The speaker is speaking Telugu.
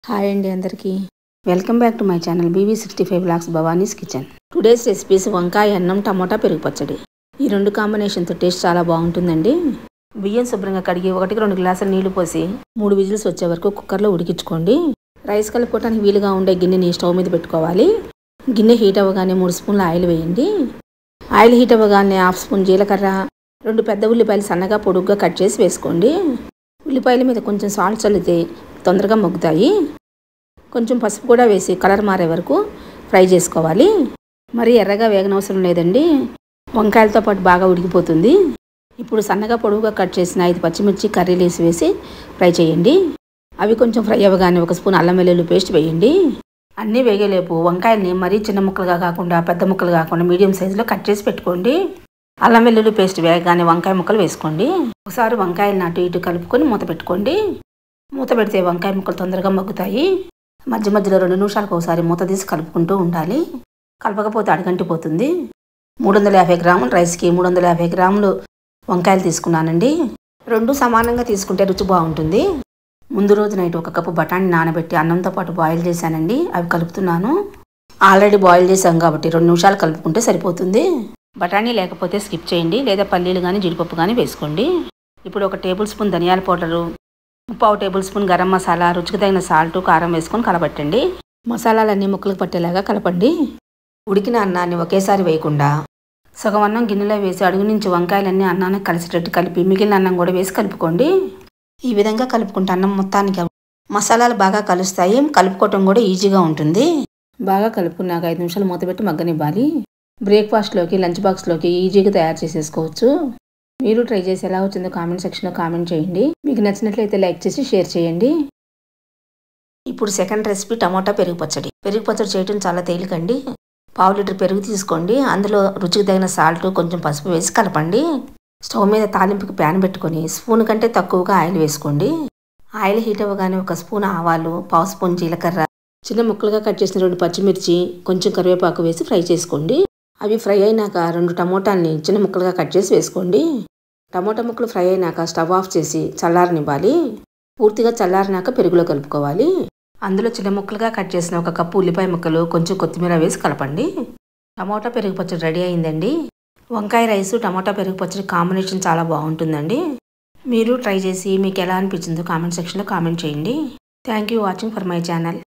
హాయ్ అండి అందరికీ welcome back to my channel B V sixty five blocks Bhavani's kitchen today's recipes వంకాయ అన్నం టమోటా పెరుగు పచ్చడి ఈ రెండు కాంబినేషన్తో టేస్ట్ చాలా బాగుంటుందండి బియ్యం శుభ్రంగా కడిగి ఒకటికి రెండు గ్లాసులు నీళ్లు పోసి మూడు విజిల్స్ వచ్చే వరకు కుక్కర్లో ఉడికించుకోండి రైస్ కలుపుకోవడానికి వీలుగా ఉండే గిన్నెని స్టవ్ మీద పెట్టుకోవాలి గిన్నె హీట్ అవ్వగానే మూడు స్పూన్ల ఆయిల్ వేయండి ఆయిల్ హీట్ అవ్వగానే హాఫ్ స్పూన్ జీలకర్ర రెండు పెద్ద ఉల్లిపాయలు సన్నగా పొడుగ్గా కట్ చేసి వేసుకోండి ఉల్లిపాయల మీద కొంచెం సాల్ట్ చల్లితే తొందరగా మగ్గుతాయి కొంచెం పసుపు కూడా వేసి కలర్ మారే వరకు ఫ్రై చేసుకోవాలి మరి ఎర్రగా వేగనవసరం లేదండి వంకాయలతో పాటు బాగా ఉడికిపోతుంది ఇప్పుడు సన్నగా పొడవుగా కట్ చేసిన ఐదు పచ్చిమిర్చి కర్రీలు వేసి వేసి ఫ్రై చేయండి అవి కొంచెం ఫ్రై అవ్వగానే ఒక స్పూన్ అల్లం వెల్లుల్లి పేస్ట్ వేయండి అన్నీ వేగేలేపు వంకాయల్ని మరీ చిన్న ముక్కలుగా కాకుండా పెద్ద ముక్కలు కాకుండా మీడియం సైజులో కట్ చేసి పెట్టుకోండి అల్లం వెల్లుల్లి పేస్ట్ వేయగానే వంకాయ ముక్కలు వేసుకోండి ఒకసారి వంకాయలను అటు ఇటు కలుపుకొని మూత పెట్టుకోండి మూత పెడితే వంకాయ ముక్కలు తొందరగా మగ్గుతాయి మధ్య మధ్యలో రెండు నిమిషాలకు ఒకసారి మూత తీసి కలుపుకుంటూ ఉండాలి కలపకపోతే అడగంటిపోతుంది మూడు వందల యాభై గ్రాములు రైస్కి మూడు వందల యాభై గ్రాములు వంకాయలు తీసుకున్నానండి రెండు సమానంగా తీసుకుంటే రుచి బాగుంటుంది ముందు రోజు నైట్ ఒక కప్పు బఠానీ నానబెట్టి అన్నంతో పాటు బాయిల్ చేశానండి అవి కలుపుతున్నాను ఆల్రెడీ బాయిల్ చేశాం కాబట్టి రెండు నిమిషాలు కలుపుకుంటే సరిపోతుంది బఠానీ లేకపోతే స్కిప్ చేయండి లేదా పల్లీలు కానీ జీడిపప్పు కానీ వేసుకోండి ఇప్పుడు ఒక టేబుల్ స్పూన్ ధనియాల పౌడరు పావు టేబుల్ స్పూన్ గరం మసాలా రుచికి తగిన సాల్ట్ కారం వేసుకొని కలపట్టండి మసాలాలన్నీ ముక్కలకు పట్టేలాగా కలపండి ఉడికిన అన్నాన్ని ఒకేసారి వేయకుండా సగం అన్నం గిన్నెలో వేసి అడుగు నుంచి వంకాయలన్నీ అన్నానికి కలిసేటట్టు కలిపి మిగిలిన అన్నం కూడా వేసి కలుపుకోండి ఈ విధంగా కలుపుకుంటే అన్నం మొత్తానికి మసాలాలు బాగా కలుస్తాయి కలుపుకోవటం కూడా ఈజీగా ఉంటుంది బాగా కలుపుకున్నాక ఐదు నిమిషాలు మూతపెట్టి మగ్గనివ్వాలి బ్రేక్ఫాస్ట్లోకి లంచ్ బాక్స్లోకి ఈజీగా తయారు చేసేసుకోవచ్చు మీరు ట్రై చేసి ఎలా వచ్చిందో కామెంట్ సెక్షన్లో కామెంట్ చేయండి మీకు నచ్చినట్లయితే లైక్ చేసి షేర్ చేయండి ఇప్పుడు సెకండ్ రెసిపీ టమాటా పెరుగు పచ్చడి పెరుగు పచ్చడి చేయడం చాలా తేలికండి పావు లీటర్ పెరుగు తీసుకోండి అందులో రుచికి తగిన సాల్ట్ కొంచెం పసుపు వేసి కలపండి స్టవ్ మీద తాలింపుకి ప్యాన్ పెట్టుకొని స్పూన్ కంటే తక్కువగా ఆయిల్ వేసుకోండి ఆయిల్ హీట్ అవ్వగానే ఒక స్పూన్ ఆవాలు పావు స్పూన్ జీలకర్ర చిన్న ముక్కలుగా కట్ చేసిన రెండు పచ్చిమిర్చి కొంచెం కరివేపాకు వేసి ఫ్రై చేసుకోండి అవి ఫ్రై అయినాక రెండు టమోటాల్ని చిన్న ముక్కలుగా కట్ చేసి వేసుకోండి టమోటా ముక్కలు ఫ్రై అయినాక స్టవ్ ఆఫ్ చేసి చల్లారనివ్వాలి పూర్తిగా చల్లారినాక పెరుగులో కలుపుకోవాలి అందులో చిన్న ముక్కలుగా కట్ చేసిన ఒక కప్పు ఉల్లిపాయ ముక్కలు కొంచెం కొత్తిమీర వేసి కలపండి టమోటా పెరుగు పచ్చడి రెడీ అయిందండి వంకాయ రైసు టమోటా పెరుగు పచ్చడి కాంబినేషన్ చాలా బాగుంటుందండి మీరు ట్రై చేసి మీకు ఎలా అనిపించిందో కామెంట్ సెక్షన్లో కామెంట్ చేయండి thank you watching for my channel